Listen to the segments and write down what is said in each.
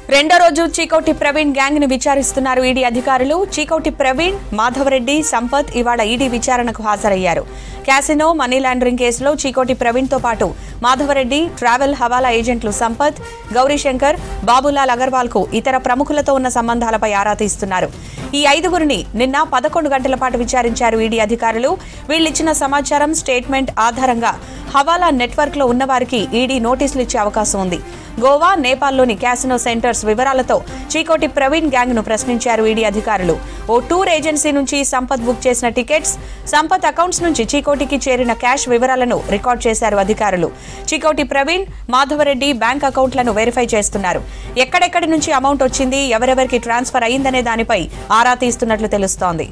రెండో రోజు చీకోటి ప్రవీణ్ గ్యాంగ్ ను విచారిస్తున్నారు ఈడీ అధికారులు చీకోటి ప్రవీణ్ మాధవరెడ్డి సంపత్ ఇవాళ ఈడీ విచారణకు హాజరయ్యారు క్యాసినో మనీ లాండరింగ్ కేసులో చీకోటి ప్రవీణ్ తో పాటు మాధవరెడ్డి ట్రావెల్ హవాలా ఏజెంట్లు సంపత్ గౌరీశంకర్ బాబులాల్ అగర్వాల్ కు ఇతర ప్రముఖులతో ఉన్న సంబంధాలపై ఆరా తీస్తున్నారు ఈ ఐదుగురిని నిన్న పదకొండు గంటల పాటు విచారించారు ఈడీ అధికారులు వీళ్ళిచ్చిన సమాచారం స్టేట్మెంట్ ఆధారంగా హవాలా నెట్వర్క్ లో ఉన్నవారికి ఈడీ నోటీసులు ఇచ్చే అవకాశం ఉంది గోవా నేపాల్లోని క్యాసినో సెంటర్స్ వివరాలతో చీకోటి ప్రవీణ్ గ్యాంగ్ ను ప్రశ్నించారు ఈడీ అధికారులు ఓ టూర్ ఏజెన్సీ నుంచి సంపత్ బుక్ చేసిన టికెట్స్ సంపత్ అకౌంట్స్ నుంచి చీకోటికి చేరిన క్యాష్ వివరాలను రికార్డ్ చేశారు అధికారులు చీకోటి ప్రవీణ్ మాధవరెడ్డి బ్యాంక్ అకౌంట్లను వెరిఫై చేస్తున్నారు ఎక్కడెక్కడి నుంచి అమౌంట్ వచ్చింది ఎవరెవరికి ట్రాన్స్ఫర్ అయిందనే దానిపై ఆరా తీస్తున్నట్లు తెలుస్తోంది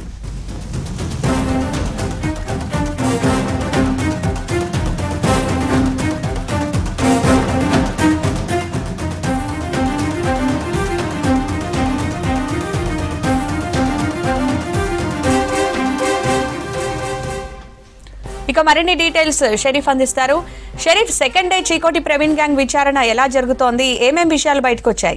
ఇక మరిన్ని డీటెయిల్స్ షరీఫ్ అందిస్తారు Sharif second day Chikoti Praveen gang విచారణ ఎలా జరుగుతోంది ఏమేం విషయాలు బయటకు వచ్చాయి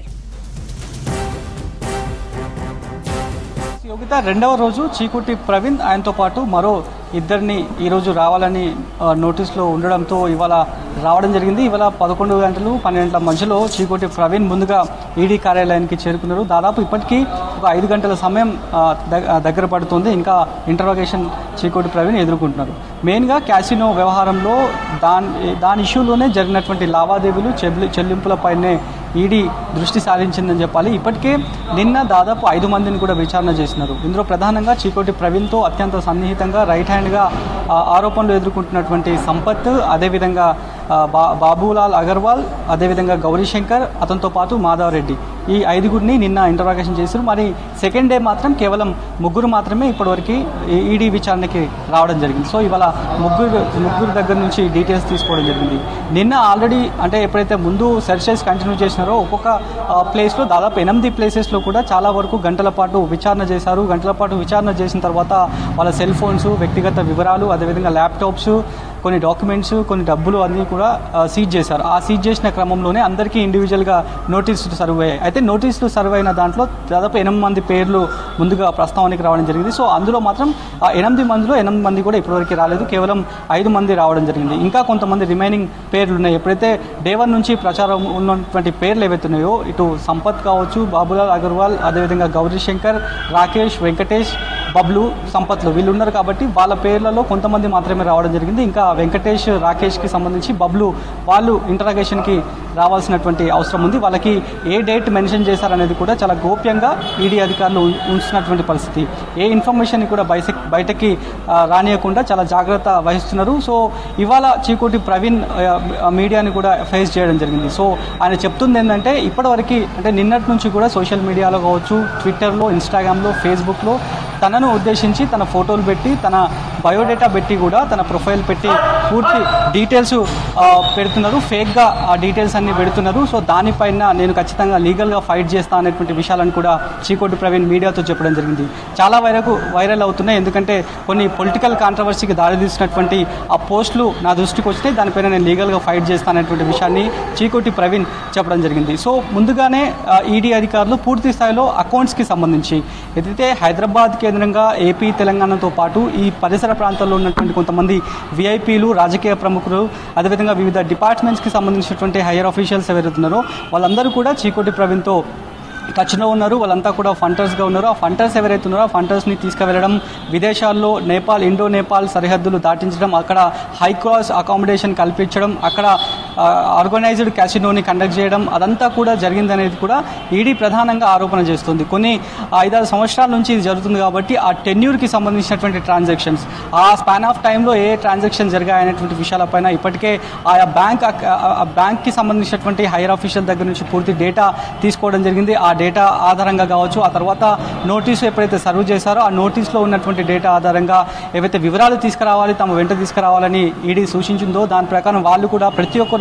యోగిత రెండవ రోజు చీకుటి ప్రవీణ్ ఆయనతో పాటు మరో ఇద్దరిని ఈరోజు రావాలని ఆ, నోటీసులో ఉండడంతో ఇవాళ రావడం జరిగింది ఇవాళ పదకొండు గంటలు పన్నెండు గంటల మధ్యలో చీకోటి ప్రవీణ్ ముందుగా ఈడీ కార్యాలయానికి చేరుకున్నారు దాదాపు ఇప్పటికీ ఒక ఐదు గంటల సమయం ఆ, దగ్- ఆ, దగ్గర పడుతుంది ఇంకా ఇంటర్రోగేషన్ చీకోటి ప్రవీణ్ ఎదుర్కొంటున్నారు మెయిన్గా క్యాసినో వ్యవహారంలో దాని దాని ఇష్యూలోనే జరిగినటువంటి లావాదేవీలు చెల్లి చెల్లింపులపైనే ఈడీ దృష్టి సారించిందని చెప్పాలి ఇప్పటికే నిన్న దాదాపు ఐదు మందిని కూడా విచారణ చేసినారు ఇందులో ప్రధానంగా చీకోటి ప్రవీణ్తో అత్యంత సన్నిహితంగా రైట్ హ్యాండ్గా ఆ, ఆరోపణలు ఎదుర్కొంటున్నటువంటి సంపత్ అదేవిధంగా ఆ, బా బాబులాల్ అగర్వాల్ అదేవిధంగా గౌరీశంకర్ అతనితో పాటు మాధవరెడ్డి ఈ ఐదుగురిని నిన్న ఇంటరాగేషన్ చేశారు మరి సెకండ్ డే మాత్రం కేవలం ముగ్గురు మాత్రమే ఇప్పటివరకు ఈ- ఈడీ విచారణకి రావడం జరిగింది సో ఇవాళ ముగ్గురు ముగ్గురు దగ్గర నుంచి డీటెయిల్స్ తీసుకోవడం జరిగింది నిన్న ఆల్రెడీ అంటే ఎప్పుడైతే ముందు సెర్చెస్ కంటిన్యూ చేసినారో ఒక్కొక్క ఆ, ప్లేస్లో దాదాపు ఎనిమిది ప్లేసెస్లో కూడా చాలా వరకు గంటల పాటు విచారణ చేశారు గంటల పాటు విచారణ చేసిన తర్వాత వాళ్ళ సెల్ ఫోన్స్ వ్యక్తిగత వివరాలు అదేవిధంగా ల్యాప్టాప్స్ కొన్ని డాక్యుమెంట్స్ కొన్ని డబ్బులు అన్నీ కూడా సీజ్ చేశారు ఆ సీజ్ చేసిన క్రమంలోనే అందరికీ ఇండివిజువల్గా నోటీసులు సర్వ్ అయ్యాయి అయితే నోటీసులు సర్వ్ అయిన దాంట్లో దాదాపు ఎనిమిది మంది పేర్లు ముందుగా ప్రస్తావనకి రావడం జరిగింది సో అందులో మాత్రం ఆ ఎనిమిది మందిలో ఎనిమిది మంది కూడా ఇప్పటివరకు రాలేదు కేవలం ఐదు మంది రావడం జరిగింది ఇంకా కొంతమంది రిమైనింగ్ పేర్లు ఉన్నాయి ఎప్పుడైతే డే వన్ నుంచి ప్రచారం ఉన్నటువంటి పేర్లు ఏవైతే ఉన్నాయో ఇటు సంపత్ కావచ్చు బాబులాల్ అగర్వాల్ అదేవిధంగా గౌరీ శంకర్ రాకేష్ వెంకటేష్ బబ్లు సంపత్లు వీళ్ళు ఉన్నారు కాబట్టి వాళ్ళ పేర్లలో కొంతమంది మాత్రమే రావడం జరిగింది ఇంకా వెంకటేష్ రాకేష్కి సంబంధించి బబ్లు వాళ్ళు ఇంటరాగేషన్కి రావాల్సినటువంటి అవసరం ఉంది వాళ్ళకి ఏ డేట్ మెన్షన్ చేశారనేది కూడా చాలా గోప్యంగా ఈడీ అధికారులు ఉం- ఉంచుతున్నటువంటి పరిస్థితి ఏ ఇన్ఫర్మేషన్ కూడా బయట బయటకి ఆ, రానియకుండా చాలా జాగ్రత్త వహిస్తున్నారు సో ఇవాళ చీకోటి ప్రవీణ్ ఆ, మీడియాని కూడా ఫేస్ చేయడం జరిగింది సో ఆయన చెప్తుంది ఏంటంటే ఇప్పటివరకు అంటే నిన్నటి నుంచి కూడా సోషల్ మీడియాలో కావచ్చు ట్విట్టర్లో ఇన్స్టాగ్రామ్లో ఫేస్బుక్లో తనను ఉద్దేశించి తన ఫోటోలు పెట్టి తన బయోడేటా పెట్టి కూడా తన ప్రొఫైల్ పెట్టి పూర్తి డీటెయిల్స్ ఆ, పెడుతున్నారు ఫేక్గా ఆ డీటెయిల్స్ అన్ని పెడుతున్నారు సో దానిపైన నేను ఖచ్చితంగా లీగల్గా ఫైట్ చేస్తా అనేటువంటి విషయాలను కూడా చీకోటి ప్రవీణ్ మీడియాతో చెప్పడం జరిగింది చాలా వరకు వైరల్ అవుతున్నాయి ఎందుకంటే కొన్ని పొలిటికల్ కాంట్రవర్సీకి దారితీసినటువంటి ఆ పోస్టులు నా దృష్టికి వస్తే దానిపైన నేను లీగల్గా ఫైట్ చేస్తానటువంటి విషయాన్ని చీకోటి ప్రవీణ్ చెప్పడం జరిగింది సో ముందుగానే ఈడీ అధికారులు పూర్తి స్థాయిలో అకౌంట్స్కి సంబంధించి ఏదైతే హైదరాబాద్ కేంద్రంగా ఏపీ తెలంగాణతో పాటు ఈ పరిసర ప్రాంతాల్లో ఉన్నటువంటి కొంతమంది విఐపీలు రాజకీయ ప్రముఖులు అదేవిధంగా వివిధ డిపార్ట్మెంట్స్కి సంబంధించినటువంటి హైయర్ ఆఫీషియల్స్ ఎవరైతే ఉన్నారో వాళ్ళందరూ కూడా చీకోటి ప్రవీణ్తో టచ్లో ఉన్నారు వాళ్ళంతా కూడా ఫంటర్స్గా ఉన్నారు ఆ ఫంటర్స్ ఎవరైతే ఉన్నారో ఆ ఫంటర్స్ని తీసుకువెళ్ళడం విదేశాల్లో నేపాల్ ఇండో నేపాల్ సరిహద్దులు దాటించడం అక్కడ హై క్రాస్ అకామిడేషన్ కల్పించడం అక్కడ ఆర్గనైజ్డ్ క్యాసినోని కండక్ట్ చేయడం అదంతా కూడా జరిగిందనేది కూడా ఈడీ ప్రధానంగా ఆరోపణ చేస్తుంది కొన్ని ఐదారు సంవత్సరాల నుంచి ఇది జరుగుతుంది కాబట్టి ఆ టెన్యూర్కి సంబంధించినటువంటి ట్రాన్సాక్షన్స్ ఆ స్పాన్ ఆఫ్ టైంలో ఏ ట్రాన్సాక్షన్ జరిగాయనేటువంటి విషయాలపైన ఇప్పటికే ఆయా బ్యాంక్ ఆ బ్యాంక్కి సంబంధించినటువంటి హైయర్ ఆఫీషియల్ దగ్గర నుంచి పూర్తి డేటా తీసుకోవడం జరిగింది ఆ డేటా ఆధారంగా కావచ్చు ఆ తర్వాత నోటీసు ఎప్పుడైతే సర్వ్ చేశారో ఆ నోటీస్లో ఉన్నటువంటి డేటా ఆధారంగా ఏవైతే వివరాలు తీసుకురావాలి తమ వెంట తీసుకురావాలని ఈడీ సూచించిందో దాని ప్రకారం వాళ్ళు కూడా ప్రతి ఒక్కరు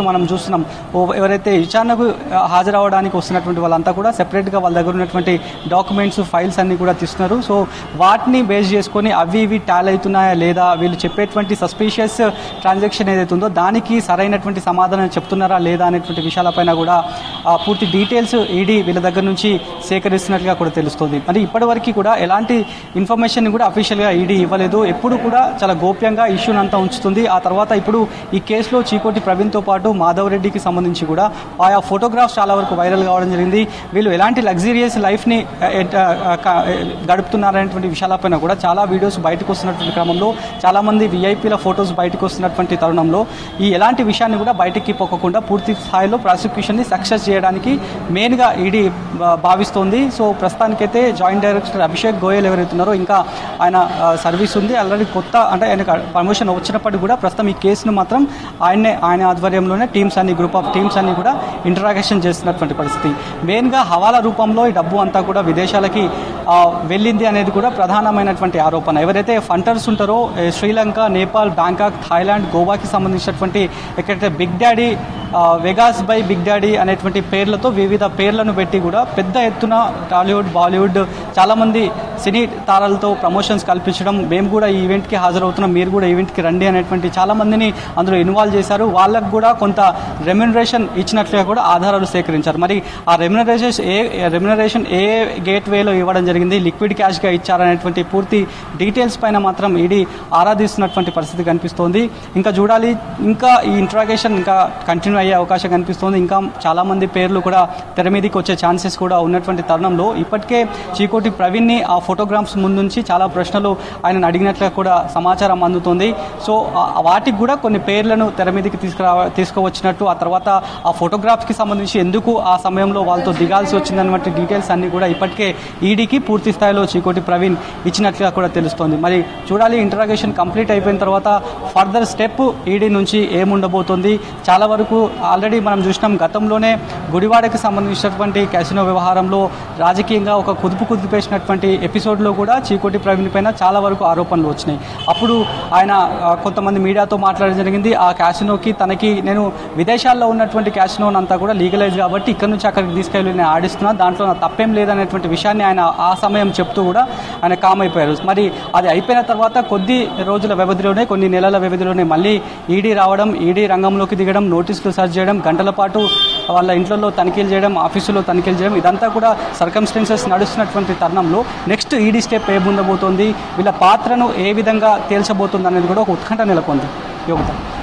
మనం చూస్తున్నాం ఓ- ఎవరైతే విచారణకు ఆ, హాజరవడానికి వస్తున్నటువంటి వాళ్ళంతా కూడా సెపరేట్గా వాళ్ళ దగ్గర ఉన్నటువంటి డాక్యుమెంట్స్ ఫైల్స్ అన్ని కూడా తీస్తున్నారు సో వాటిని బేస్ చేసుకొని అవి ఇవి టాల్ అవుతున్నాయా లేదా వీళ్ళు చెప్పేటువంటి సస్పీషియస్ ట్రాన్సాక్షన్ ఏదైతే ఉందో దానికి సరైనటువంటి సమాధానం చెప్తున్నారా లేదా అనేటువంటి విషయాలపైన కూడా ఆ, పూర్తి డీటెయిల్స్ ఈడీ వీళ్ళ దగ్గర నుంచి సేకరిస్తున్నట్లుగా కూడా తెలుస్తుంది మరి ఇప్పటివరకు కూడా ఎలాంటి ఇన్ఫర్మేషన్ కూడా అఫీషియల్గా ఈడీ ఇవ్వలేదు ఎప్పుడు కూడా చాలా గోప్యంగా ఇష్యూని అంతా ఉంచుతుంది ఆ తర్వాత ఇప్పుడు ఈ కేసులో చీకోటి ప్రవీణ్తో పాటు మాధవ్ రెడ్డికి సంబంధించి కూడా ఆయా ఫోటోగ్రాఫ్స్ చాలా వరకు వైరల్ కావడం జరిగింది వీళ్ళు ఎలాంటి లగ్జీరియస్ లైఫ్ని గడుపుతున్నారనేటువంటి విషయాలపైన కూడా చాలా వీడియోస్ బయటకు వస్తున్నటువంటి క్రమంలో చాలామంది విఐపీల ఫొటోస్ బయటకు వస్తున్నటువంటి తరుణంలో ఈ ఎలాంటి విషయాన్ని కూడా బయటికి పొక్కకుండా పూర్తి స్థాయిలో ప్రాసిక్యూషన్ని సక్సెస్ చేయడానికి మెయిన్గా ఈడీ భావిస్తోంది సో ప్రస్తుతానికైతే జాయింట్ డైరెక్టర్ అభిషేక్ గోయల్ ఎవరైతే ఉన్నారో ఇంకా ఆయన ఆ, సర్వీస్ ఉంది ఆల్రెడీ కొత్త అంటే ఆయనకు ప్రమోషన్ వచ్చినప్పటికీ కూడా ప్రస్తుతం ఈ కేసును మాత్రం ఆయనే ఆయన ఆధ్వర్యంలోనే టీమ్స్ అన్ని గ్రూప్ ఆఫ్ టీమ్స్ అన్ని కూడా ఇంటరాగేషన్ చేస్తున్నటువంటి పరిస్థితి మెయిన్గా హవాలా రూపంలో ఈ డబ్బు అంతా కూడా విదేశాలకి ఆ, వెళ్ళింది అనేది కూడా ప్రధానమైనటువంటి ఆరోపణ ఎవరైతే ఫంటర్స్ ఉంటారో ఏ, శ్రీలంక నేపాల్ బ్యాంకాక్ థాయిలాండ్ గోవాకి సంబంధించినటువంటి ఎక్కడైతే బిగ్ డాడీ ఆ, వెగాస్ బై బిగ్ డాడీ అనేటువంటి పేర్లతో వివిధ పేర్లను పెట్టి కూడా పెద్ద ఎత్తున టాలీవుడ్ బాలీవుడ్ చాలామంది సినీ తారలతో ప్రమోషన్స్ కల్పించడం మేము కూడా ఈ ఈవెంట్కి హాజరవుతున్నాం మీరు కూడా ఈవెంట్కి రండి అనేటువంటి చాలామందిని అందులో ఇన్వాల్వ్ చేశారు వాళ్ళకు కూడా కొంత రెమ్యునరేషన్ ఇచ్చినట్లుగా కూడా ఆధారాలు సేకరించారు మరి ఆ రెమ్యునరేషన్ ఏ రెమ్యునరేషన్ ఏ గేట్ వేలో ఇవ్వడం జరిగింది లిక్విడ్ క్యాష్గా ఇచ్చారనేటువంటి పూర్తి డీటెయిల్స్ పైన మాత్రం ఈడీ ఆరాధిస్తున్నటువంటి పరిస్థితి కనిపిస్తోంది ఇంకా చూడాలి ఇంకా ఈ ఇంట్రాగేషన్ ఇంకా కంటిన్యూ అయ్యే అవకాశం కనిపిస్తోంది ఇంకా చాలామంది పేర్లు కూడా తెర మీదకి వచ్చే ఛాన్సెస్ కూడా ఉన్నటువంటి తరుణంలో ఇప్పటికే చీకోటి ప్రవీణ్ని ఆ ఫోటోగ్రాఫ్స్ ముందుంచి చాలా ప్రశ్నలు ఆయనను అడిగినట్లుగా కూడా సమాచారం అందుతోంది సో ఆ- వాటికి కూడా కొన్ని పేర్లను తెర మీదకి తీసుకురా తీసుకువచ్చినట్టు ఆ తర్వాత ఆ ఫోటోగ్రాఫ్కి సంబంధించి ఎందుకు ఆ సమయంలో వాళ్ళతో దిగాల్సి వచ్చిందన్నటువంటి డీటెయిల్స్ అన్ని కూడా ఇప్పటికే ఈడీకి పూర్తి స్థాయిలో చీకోటి ప్రవీణ్ ఇచ్చినట్లుగా కూడా తెలుస్తోంది మరి చూడాలి ఇంటరాగేషన్ కంప్లీట్ అయిపోయిన తర్వాత ఫర్దర్ స్టెప్ ఈడీ నుంచి ఏముండబోతుంది చాలా వరకు ఆల్రెడీ మనం చూసినాం గతంలోనే గుడివాడకి సంబంధించినటువంటి క్యాసినో వ్యవహారంలో రాజకీయంగా ఒక కుదుపు కుదిపేసినటువంటి ఎపిసోడ్లో కూడా చీకోటి ప్రవీణ్ పైన చాలా వరకు ఆరోపణలు వచ్చినాయి అప్పుడు ఆయన ఆ, కొంతమంది మీడియాతో మాట్లాడడం జరిగింది ఆ క్యాసినోకి తనకి నేను విదేశాల్లో ఉన్నటువంటి క్యాసినో అంతా కూడా లీగలైజ్ కాబట్టి ఇక్కడ నుంచి అక్కడికి తీసుకెళ్ళి నేను ఆడిస్తున్నా దాంట్లో నా తప్పేం లేదనేటువంటి విషయాన్ని ఆయన ఆ సమయం చెప్తూ కూడా ఆయన కామ్ అయిపోయారు మరి అది అయిపోయిన తర్వాత కొద్ది రోజుల వ్యవధిలోనే కొన్ని నెలల వ్యవధిలోనే మళ్ళీ ఈడీ రావడం ఈడీ రంగంలోకి దిగడం నోటీసులు సర్చ్ చేయడం గంటల పాటు వాళ్ళ ఇంట్లో తనిఖీలు చేయడం ఆఫీసులో తనిఖీలు చేయడం ఇదంతా కూడా సర్కమ్స్టెన్సెస్ నడుస్తున్నటువంటి తరుణంలో నెక్స్ట్ ఈడీ స్టెప్ ఏముందబోతోంది వీళ్ళ పాత్రను ఏ విధంగా తేల్చబోతుంది అనేది కూడా ఒక ఉత్కంఠ నెలకొంది యోగత